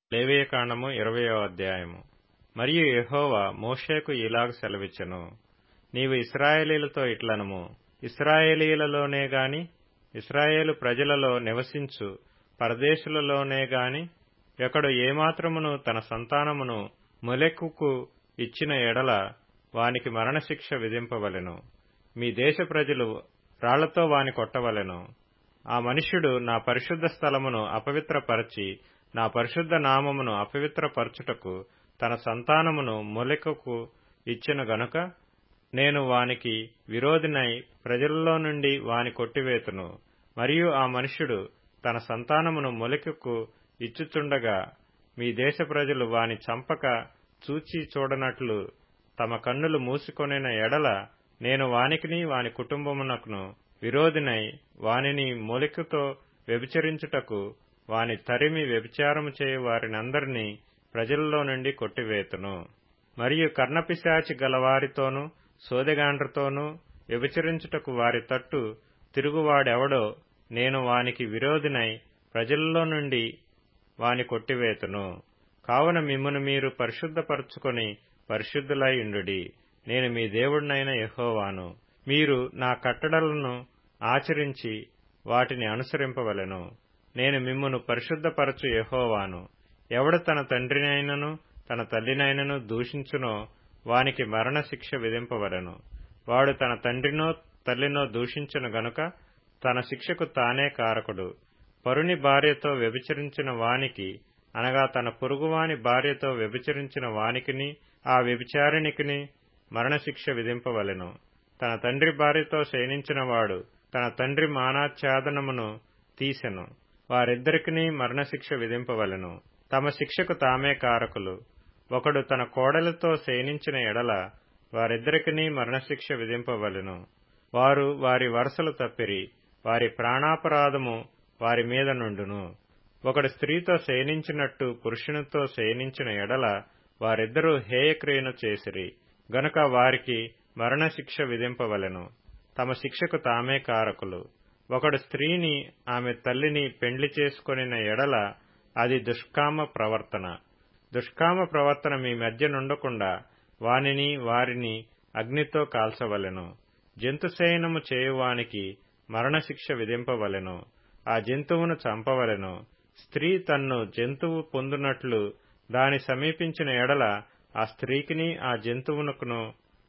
లేవియకాండము ఇరవయో అధ్యాయము మరియు యెహోవా మోషేకు ఇలాగ సెలవిచ్చెను నీవు ఇస్రాయేలీలతో ఇట్లనుము ఇస్రాయేలీలలోనే గాని ఇస్రాయేలు ప్రజలలో నివసించు పరదేశులలోనే గాని ఒకడు ఏమాత్రమును తన సంతానమును మొలెక్కుకు ఇచ్చిన ఎడల వానికి మరణశిక్ష విధింపవలెను మీ దేశ ప్రజలు రాళ్లతో వాని కొట్టవలెను ఆ మనుష్యుడు నా పరిశుద్ధ స్థలమును అపవిత్రపరచి నా పరిశుద్ధ నామమును అపవిత్రపరచుటకు తన సంతానమును మొలెకకు ఇచ్చెను గనుక నేను వానికి విరోధినై ప్రజలలో నుండి వాని కొట్టివేతును మరియు ఆ మనుష్యుడు తన సంతానమును మొలెకకు ఇచ్చుచుండగా మీ దేశ ప్రజలు వాని చంపక చూచి చూడనట్లు తమ కన్నులు మూసుకొనిన ఎడల నేను వానికిని వాని కుటుంబమునకును విరోధినై వానిని మొలికతో వ్యభిచరించుటకు వాని తరిమి వ్యభిచారము చేయు వారినందరినీ ప్రజలలో నుండి కొట్టివేతును మరియు కర్ణపిశాచి గలవారితోనూ సోదెగాండ్రతోనూ వ్యభిచరించుటకు వారి తట్టు తిరుగువాడెవడో నేను వానికి విరోధినై ప్రజలలో నుండి వాని కొట్టివేతును కావున మిమ్మును మీరు పరిశుద్ధపరచుకొని పరిశుద్ధులై ఉండుడి నేను మీ దేవుడినైన యెహోవాను మీరు నా కట్టడలను ఆచరించి వాటిని అనుసరింపవలెను నేను మిమ్మును పరిశుద్ధపరచు యెహోవాను ఎవడు తన తండ్రినైనను తన తల్లినైనను దూషించునో వానికి మరణశిక్ష విధింపవలెను వాడు తన తండ్రినో తల్లినో దూషించును గనుక తన శిక్షకు తానే కారకుడు పరుని భార్యతో వ్యభిచరించిన వానికి అనగా తన పొరుగువాని భార్యతో వ్యభిచరించిన వానికిని ఆ వ్యభిచారిణికిని మరణశిక్ష విధింపవలెను తన తండ్రి భార్యతో శయనించినవాడు తన తండ్రి మానాచ్ఛాదనమును తీసెను వారిద్దరికిని మరణశిక్ష విధింపవలెను తమ శిక్షకు తామే కారకులు ఒకడు తన కోడలతో శయనించిన ఎడల వారిద్దరికిని మరణశిక్ష విధింపవలెను వారు వారి వరసలు తప్పిరి వారి ప్రాణాపరాధము వారి మీద నుండును ఒకడు స్త్రీతో శయనించినట్టు పురుషునితో శయనించిన ఎడల వారిద్దరూ హేయక్రియను చేసిరి గనుక వారికి మరణశిక్ష విధింపవలెను తమ శిక్షకు తామే కారకులు ఒకడు స్త్రీని ఆమె తల్లిని పెండ్లి చేసుకొనిన ఎడల అది దుష్కామ ప్రవర్తన దుష్కామ ప్రవర్తన మీ మధ్య నుండకుండా వానిని వారిని అగ్నితో కాల్చవలెను జంతుశయనము చేయువానికి మరణశిక్ష విధింపవలెను ఆ జంతువును చంపవలెను స్త్రీ తన్ను జంతువు పొందునట్లు దాని సమీపించిన ఎడల ఆ స్త్రీకిని ఆ జంతువునకును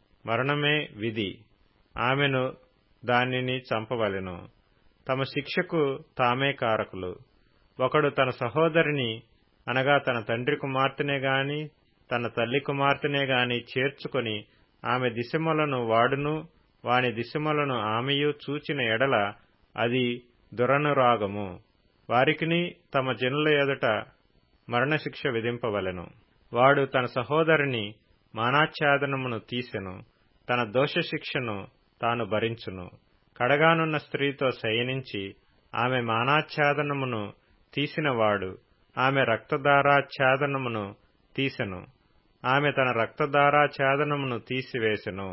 మరణమే విధి ఆమెను దానిని చంపవలెను తమ శిక్షకు తామే కారకులు ఒకడు తన సహోదరిని అనగా తన తండ్రి కుమార్తెనే గాని తన తల్లి కుమార్తెనే గాని చేర్చుకొని ఆమె దిశమలను వాడును వాని దిశమలను ఆమెయు చూచిన ఎడల అది దురనురాగము వారికిని తమ జనుల ఎదుట మరణశిక్ష విధింపవలెను వాడు తన సహోదరిని మానాచ్ఛాదనమును తీసెను తన దోషశిక్షను తాను భరించును కడగానున్న స్త్రీతో శయనించి ఆమె మానాచ్ఛాదనమును తీసినవాడు ఆమె రక్తధారాచ్ఛాదనమును తీసెను ఆమె తన రక్తధారాచ్ఛాదనమును తీసివేసెను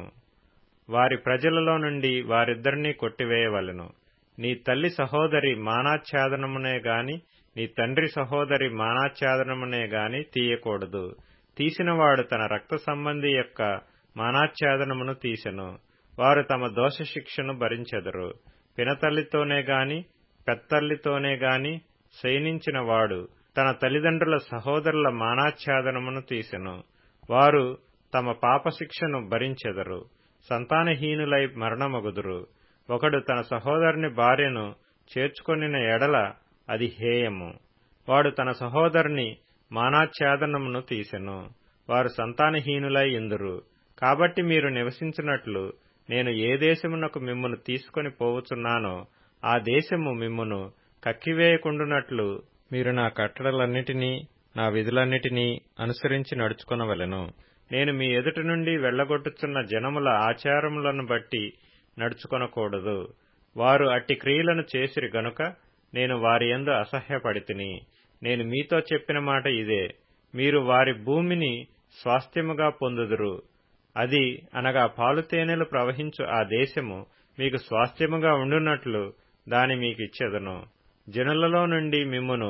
వారి ప్రజలలో నుండి వారిద్దరినీ కొట్టివేయవలెను నీ తల్లి సహోదరి మానాచ్ఛాదనమునే గాని నీ తండ్రి సహోదరి మానాచ్ఛాదనమునే గాని తీయకూడదు తీసినవాడు తన రక్త సంబంధి యొక్క మానాచ్ఛాదనమును తీసెను వారు తమ దోషశిక్షను భరించెదరు పినతల్లితోనే గాని పెత్తల్లితోనే గాని శయనించిన వాడు తన తల్లిదండ్రుల సహోదరుల మానాచ్ఛాదనమును తీసెను వారు తమ పాపశిక్షను భరించెదరు సంతానహీనులై మరణమగుదురు ఒకడు తన సహోదరుని భార్యను చేర్చుకొనిన ఎడల అది హేయము వాడు తన సహోదరుని మానాచ్ఛాదనమును తీసెను వారు సంతానహీనులై ఇందురు కాబట్టి మీరు నివసించినట్లు నేను ఏ దేశమునకు మిమ్మును తీసుకొని పోవుచున్నానో ఆ దేశము మిమ్మును కక్కివేయకుండునట్లు మీరు నా కట్టడలన్నిటినీ నా విధులన్నిటినీ అనుసరించి నడుచుకొనవలెను నేను మీ ఎదుటి నుండి వెళ్లగొట్టుచున్న జనముల ఆచారములను బట్టి నడుచుకొనకూడదు వారు అట్టి క్రియలను చేసిరి గనుక నేను వారి యందు అసహ్యపడితిని నేను మీతో చెప్పిన మాట ఇదే మీరు వారి భూమిని స్వాస్థ్యముగా పొందుదురు అది అనగా పాలుతేనెలు ప్రవహించు ఆ దేశము మీకు స్వాస్థ్యముగా ఉండునట్లు దాని మీకిచ్చెదను జనులలో నుండి మిమ్మును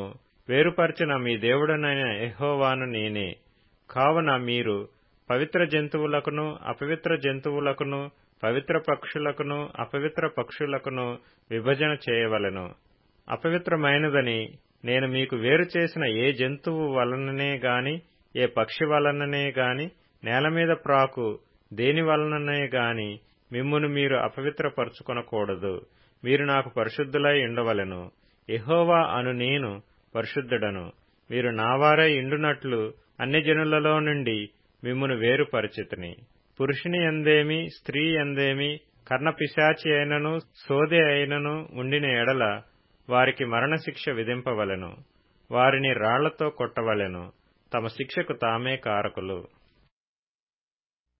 వేరుపరచిన మీ దేవుడనైన ఎహోవాను నేనే కావున మీరు పవిత్ర జంతువులకును అపవిత్ర జంతువులకును పవిత్ర పక్షులకును అపవిత్ర పక్షులకును విభజన చేయవలెను అపవిత్రమైనదని నేను మీకు వేరు చేసిన ఏ జంతువు వలననే గాని ఏ పక్షి వలననే గాని నేలమీద ప్రాకు దేని వలననే గాని మిమ్మును మీరు అపవిత్రపరచుకొనకూడదు మీరు నాకు పరిశుద్ధులై ఉండవలెను ఎహోవా అను నేను పరిశుద్ధుడను మీరు నావారై ఇండునట్లు అన్ని జనులలో నుండి మిమ్మును వేరుపరిచితిని పురుషుని ఎందేమి స్త్రీ ఎందేమి కర్ణపిశాచి అయినను సోదె అయినను ఉండిన ఎడల వారికి మరణశిక్ష విధింపవలెను వారిని రాళ్లతో కొట్టవలెను తమ శిక్షకు తామే కారకులు